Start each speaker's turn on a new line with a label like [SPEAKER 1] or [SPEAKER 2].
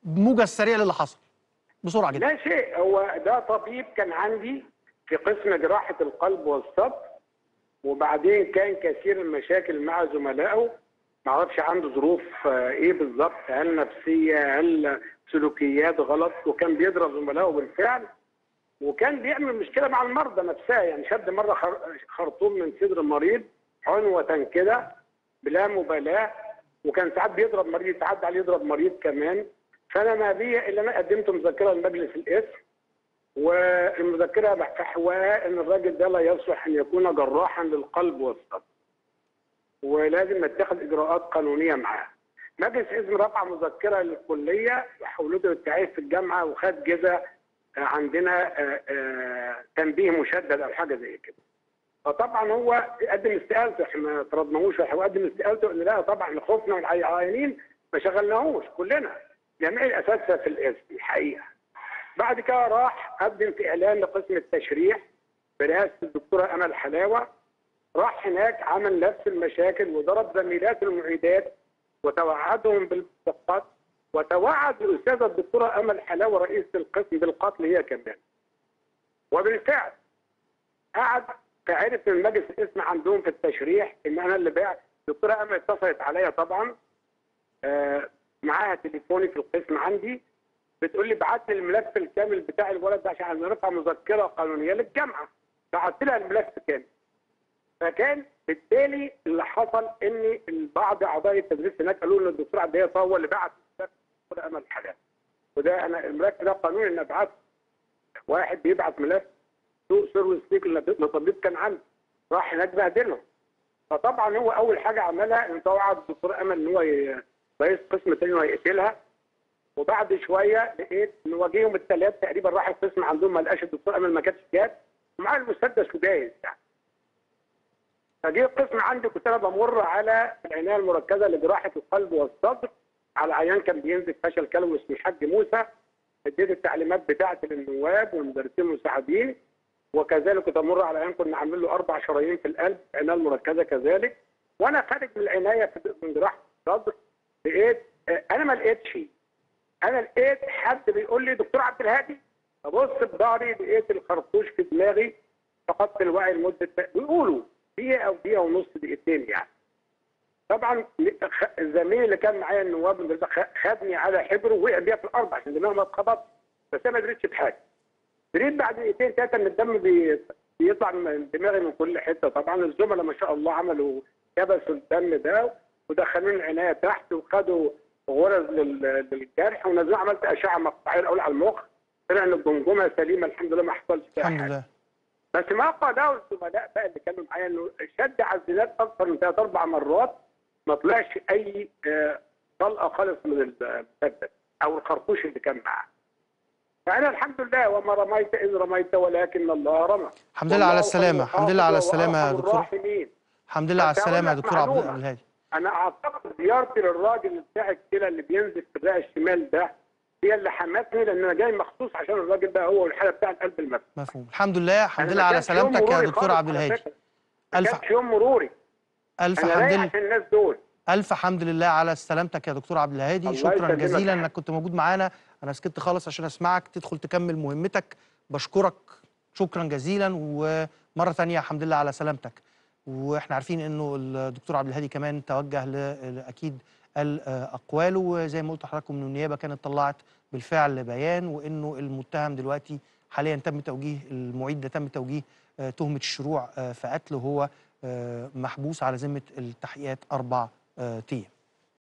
[SPEAKER 1] موجز سريع للي حصل بسرعه جدا
[SPEAKER 2] لا شيء هو ده طبيب كان عندي في قسم جراحة القلب والصدر وبعدين كان كثير المشاكل مع زملائه ما اعرفش عنده ظروف آه، ايه بالظبط هل نفسيه هل سلوكيات غلط وكان بيضرب زملائه بالفعل وكان بيعمل مشكله مع المرضى نفسها يعني شد مره خر- خرطوم من صدر المريض عنوه كده بلا مبالاه وكان ساعات بيضرب مريض يتعدى عليه يضرب مريض كمان فانا ما بي الا انا قدمت مذكره لمجلس الاسم والمذكره بحواها ان الراجل ده لا يصلح ان يكون جراحا للقلب والصدر ولازم نتخذ اجراءات قانونيه معاه. مجلس الاسم رفع مذكره للكليه وحولته للتعريف في الجامعه وخد جزء عندنا آه، آه، تنبيه مشدد او حاجه زي كده. فطبعا هو قدم استقالته احنا ما طردناهوش هو قدم استقالته ان لا طبعا خوفنا من العيانين ما شغلناهوش كلنا جميع الاساتذه في الاسم الحقيقه. بعد كده راح قدم في اعلان لقسم التشريح برئاسه الدكتوره امل حلاوه راح هناك عمل نفس المشاكل وضرب زميلات المعيدات وتوعدهم بالقتل وتوعد الاستاذه الدكتوره امل حلاوه رئيسه القسم بالقتل هي كمان. وبالفعل قعد فعرف من مجلس الاسم عندهم في التشريح ان انا اللي باع الدكتوره امل اتصلت عليا طبعا آه معاها تليفوني في القسم عندي بتقول لي بعت لي الملف الكامل بتاع الولد ده عشان نرفع مذكره قانونيه للجامعه بعت لها الملف كامل فكان بالتالي اللي حصل ان بعض اعضاء التدريس هناك قالوا ان الدكتور عبد الهادي هو اللي بعت الملف للدكتوره امل حلال وده انا الملف ده قانوني ان ابعت واحد بيبعت ملف سوق سيرفيس ليك لطبيب كان عندي راح هناك بهدلهم فطبعا هو اول حاجه عملها ان توعد الدكتور امل ان هو ي- رئيس قسم تاني وهيقتلها وبعد شويه لقيت ان واجههم الثلاث تقريبا راح القسم عندهم ما لقاش الدكتور امل ما كانش جات ومعاه المسدس وجاهز يعني فجه القسم عندي كنت انا بمر على العنايه المركزه لجراحه القلب والصدر على عيان كان بينزف فشل كلوي اسمه الحاج موسى اديت التعليمات بتاعتي للنواب والمدرسين المساعدين وكذلك كنت امر على عيان كنا عاملين له اربع شرايين في القلب العنايه المركزه كذلك وانا خارج من العنايه في من جراحه الصدر لقيت آه، انا ما لقيتش انا لقيت حد بيقول لي دكتور عبد الهادي ابص بظهري لقيت الخرطوش في دماغي فقدت الوعي لمده بيقولوا دقيقه او دقيقه ونص دقيقتين يعني طبعا خ- الزميل اللي كان معايا النواب من البلد خ- خدني على حبره ووقع بيها في الارض عشان دماغي ما اتخبط بس انا ما دريتش بحاجه دريت بعد دقيقتين ثلاثه ان الدم بي... بيطلع من دماغي من كل حته طبعا الزملاء ما شاء الله عملوا كبسوا الدم ده ودخلوني العنايه تحت وخدوا غرز لل... للجرح ونزلوا عملت اشعه مقطعيه الاول على المخ طلع ان الجمجمه سليمه الحمد لله ما حصلش فيها
[SPEAKER 1] الحمد
[SPEAKER 2] حاجه
[SPEAKER 1] لله
[SPEAKER 2] بس ما قاله الزملاء بقى اللي كانوا معايا انه شد عزلات اكثر من ثلاث اربع مرات ما طلعش اي آه، طلقه خالص من المسدس او الخرطوش اللي كان معاه. فانا الحمد لله وما رميت اذ رميت ولكن الله رمى.
[SPEAKER 1] الحمد لله على
[SPEAKER 2] والله
[SPEAKER 1] السلامة،
[SPEAKER 2] خير
[SPEAKER 1] الحمد لله على
[SPEAKER 2] الحافظ
[SPEAKER 1] السلامة يا
[SPEAKER 2] وأرحم
[SPEAKER 1] دكتور.
[SPEAKER 2] الراحمين.
[SPEAKER 1] الحمد لله على
[SPEAKER 2] بس هقول
[SPEAKER 1] السلامه يا
[SPEAKER 2] لك
[SPEAKER 1] دكتور عبد
[SPEAKER 2] معلومة.
[SPEAKER 1] الهادي
[SPEAKER 2] انا اعتقد زيارتي للراجل بتاع الكلى اللي بينزف في الرئه الشمال ده هي اللي حمسني لان انا جاي مخصوص عشان الراجل ده هو الحاله بتاع القلب المفتوح.
[SPEAKER 1] مفهوم الحمد لله الحمد
[SPEAKER 2] أنا
[SPEAKER 1] لله
[SPEAKER 2] ما
[SPEAKER 1] على
[SPEAKER 2] كانش يوم
[SPEAKER 1] سلامتك يا
[SPEAKER 2] مروري
[SPEAKER 1] دكتور
[SPEAKER 2] خالص
[SPEAKER 1] عبد
[SPEAKER 2] على
[SPEAKER 1] الهادي
[SPEAKER 2] فكرة. ما
[SPEAKER 1] ألف
[SPEAKER 2] كانش يوم مروري
[SPEAKER 1] الف
[SPEAKER 2] انا
[SPEAKER 1] حمد
[SPEAKER 2] رايح
[SPEAKER 1] لله
[SPEAKER 2] عشان الناس دول
[SPEAKER 1] الف حمد لله على سلامتك يا دكتور عبد الهادي
[SPEAKER 2] الله
[SPEAKER 1] شكرا
[SPEAKER 2] يسلمك
[SPEAKER 1] جزيلا
[SPEAKER 2] يا
[SPEAKER 1] انك كنت موجود معانا انا سكت خالص عشان اسمعك تدخل تكمل مهمتك بشكرك شكرا جزيلا ومره ثانيه الحمد لله على سلامتك واحنا عارفين انه الدكتور عبد الهادي كمان توجه ل اكيد قال آه، اقواله وزي ما قلت لحضراتكم ان النيابه كانت طلعت بالفعل بيان وانه المتهم دلوقتي حاليا تم توجيه المعيد ده تم توجيه آه، تهمه الشروع آه، في قتله هو آه، محبوس على ذمه التحقيقات اربع آه، ايام